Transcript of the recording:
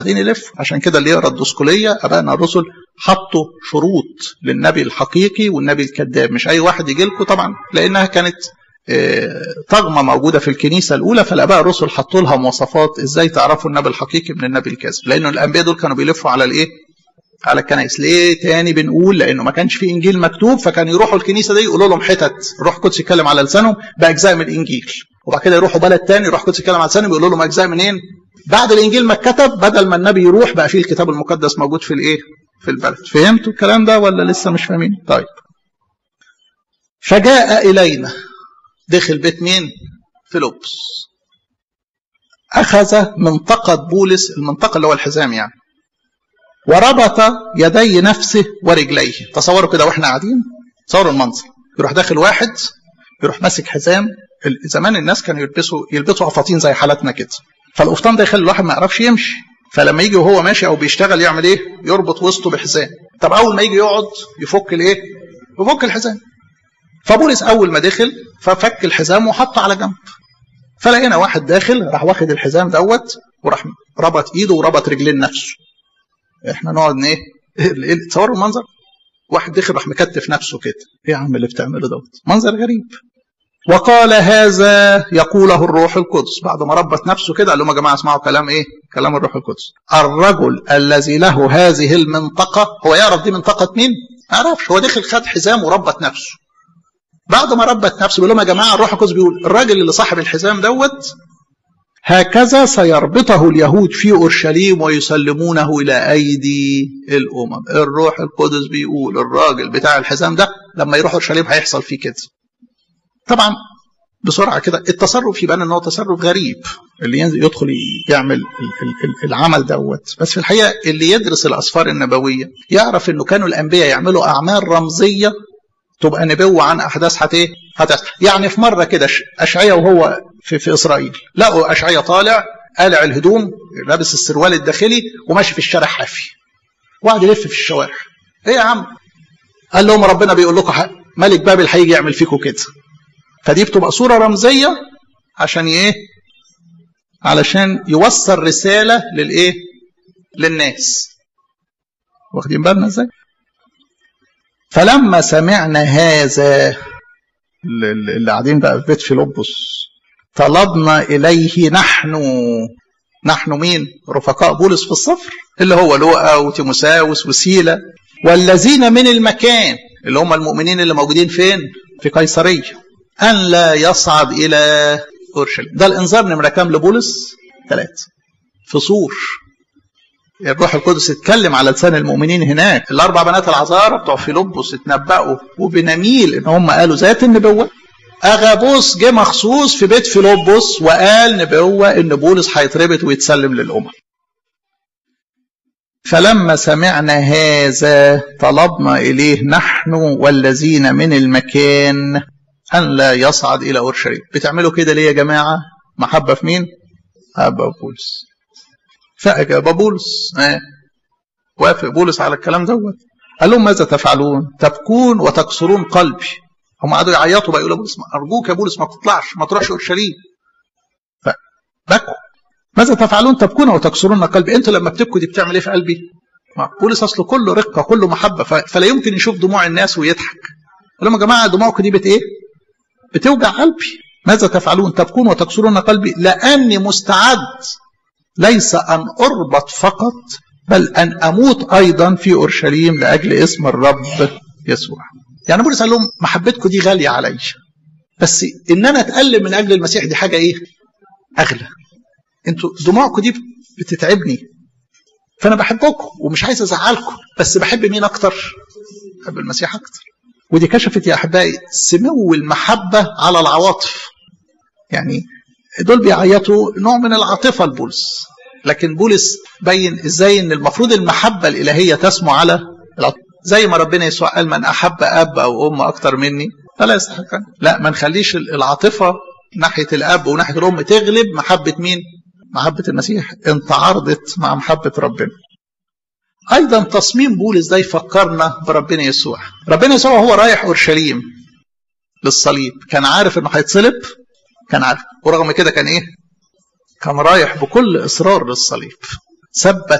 بعدين يلف عشان كده اللي يقرا الدسكوليه ابائنا الرسل حطوا شروط للنبي الحقيقي والنبي الكذاب مش اي واحد يجي لكم طبعا لانها كانت طغمة موجودة في الكنيسة الأولى فالآباء الرسل حطوا لها مواصفات إزاي تعرفوا النبي الحقيقي من النبي الكاذب لأنه الأنبياء دول كانوا بيلفوا على الإيه؟ على الكنائس ليه تاني بنقول لأنه ما كانش في إنجيل مكتوب فكان يروحوا الكنيسة دي يقولوا لهم حتت الروح القدس يتكلم على لسانهم بأجزاء من الإنجيل وبعد كده يروحوا بلد تاني الروح القدس يتكلم على لسانهم يقولوا لهم أجزاء منين؟ بعد الإنجيل ما اتكتب بدل ما النبي يروح بقى فيه الكتاب المقدس موجود في الإيه؟ في البلد فهمتوا الكلام ده ولا لسه مش فاهمين؟ طيب فجاء إلينا دخل بيت مين؟ فيلبس أخذ منطقة بولس المنطقة اللي هو الحزام يعني وربط يدي نفسه ورجليه تصوروا كده واحنا قاعدين تصوروا المنظر يروح داخل واحد يروح ماسك حزام زمان الناس كانوا يلبسوا يلبسوا قفاطين زي حالاتنا كده فالقفطان ده يخلي الواحد ما يعرفش يمشي فلما يجي وهو ماشي او بيشتغل يعمل ايه؟ يربط وسطه بحزام طب اول ما يجي يقعد يفك الايه؟ يفك الحزام فبولس اول ما دخل ففك الحزام وحطه على جنب فلقينا واحد داخل راح واخد الحزام دوت وراح ربط ايده وربط رجلين نفسه احنا نقعد ايه تصوروا المنظر واحد دخل راح مكتف نفسه كده ايه يا عم اللي بتعمله دوت منظر غريب وقال هذا يقوله الروح القدس بعد ما ربط نفسه كده قال لهم يا جماعه اسمعوا كلام ايه كلام الروح القدس الرجل الذي له هذه المنطقه هو يعرف دي منطقه مين ما يعرفش هو دخل خد حزام وربط نفسه بعد ما ربط نفسه بيقول لهم يا جماعه الروح القدس بيقول الراجل اللي صاحب الحزام دوت هكذا سيربطه اليهود في اورشليم ويسلمونه الى ايدي الامم الروح القدس بيقول الراجل بتاع الحزام ده لما يروح اورشليم هيحصل فيه كده طبعا بسرعه كده التصرف يبان ان هو تصرف غريب اللي ينزل يدخل يعمل العمل دوت بس في الحقيقه اللي يدرس الاسفار النبويه يعرف انه كانوا الانبياء يعملوا اعمال رمزيه تبقى نبوة عن أحداث هت إيه؟ هتحصل. يعني في مرة كده أشعية وهو في, في إسرائيل لقوا أشعية طالع قالع الهدوم لابس السروال الداخلي وماشي في الشارع حافي وقعد يلف في الشوارع إيه يا عم؟ قال لهم ربنا بيقول لكم ملك بابل هيجي يعمل فيكم كده فدي بتبقى صورة رمزية عشان إيه؟ علشان يوصل رسالة للإيه؟ للناس واخدين بالنا إزاي؟ فلما سمعنا هذا اللي قاعدين بقى في بيت فيلبس طلبنا إليه نحن نحن مين رفقاء بولس في الصفر اللي هو لوقا وتيموساوس وسيلة والذين من المكان اللي هم المؤمنين اللي موجودين فين في قيصرية أن لا يصعد إلى أورشليم ده الإنذار نمرة كام لبولس ثلاثة في صور الروح القدس اتكلم على لسان المؤمنين هناك الاربع بنات العذارى بتوع فيلبس اتنبأوا وبنميل ان هم قالوا ذات النبوه اغابوس جه مخصوص في بيت فيلبس وقال نبوه ان بولس هيتربط ويتسلم للامم فلما سمعنا هذا طلبنا اليه نحن والذين من المكان ان لا يصعد الى اورشليم بتعملوا كده ليه يا جماعه محبه في مين محبه في بولس فأجاب بولس آه. وافق بولس على الكلام دوت قال لهم ماذا تفعلون تبكون وتكسرون قلبي هم قعدوا يعيطوا بقى يقولوا بولس ارجوك يا بولس ما تطلعش ما تروحش اورشليم فبكوا ماذا تفعلون تبكون وتكسرون قلبي انتوا لما بتبكوا دي بتعمل ايه في قلبي بولس اصله كله رقه كله محبه فلا يمكن يشوف دموع الناس ويضحك قال لهم يا جماعه دموعكم دي بت ايه بتوجع قلبي ماذا تفعلون تبكون وتكسرون قلبي لاني مستعد ليس أن أربط فقط بل أن أموت أيضا في أورشليم لأجل اسم الرب يسوع يعني بولس قال لهم محبتكم دي غالية علي بس إن أنا أتألم من أجل المسيح دي حاجة إيه أغلى أنتوا دموعكم دي بتتعبني فأنا بحبكم ومش عايز أزعلكم بس بحب مين أكتر بحب المسيح أكتر ودي كشفت يا أحبائي سمو المحبة على العواطف يعني دول بيعيطوا نوع من العاطفة لبولس لكن بولس بين ازاي ان المفروض المحبة الإلهية تسمو على العاطفة زي ما ربنا يسوع قال من أحب أب أو أم أكتر مني فلا يستحق لا ما نخليش العاطفة ناحية الأب وناحية الأم تغلب محبة مين محبة المسيح انت عرضت مع محبة ربنا أيضا تصميم بولس ده يفكرنا بربنا يسوع ربنا يسوع وهو رايح أورشليم للصليب كان عارف انه هيتصلب كان عارف ورغم كده كان ايه كان رايح بكل اصرار للصليب ثبت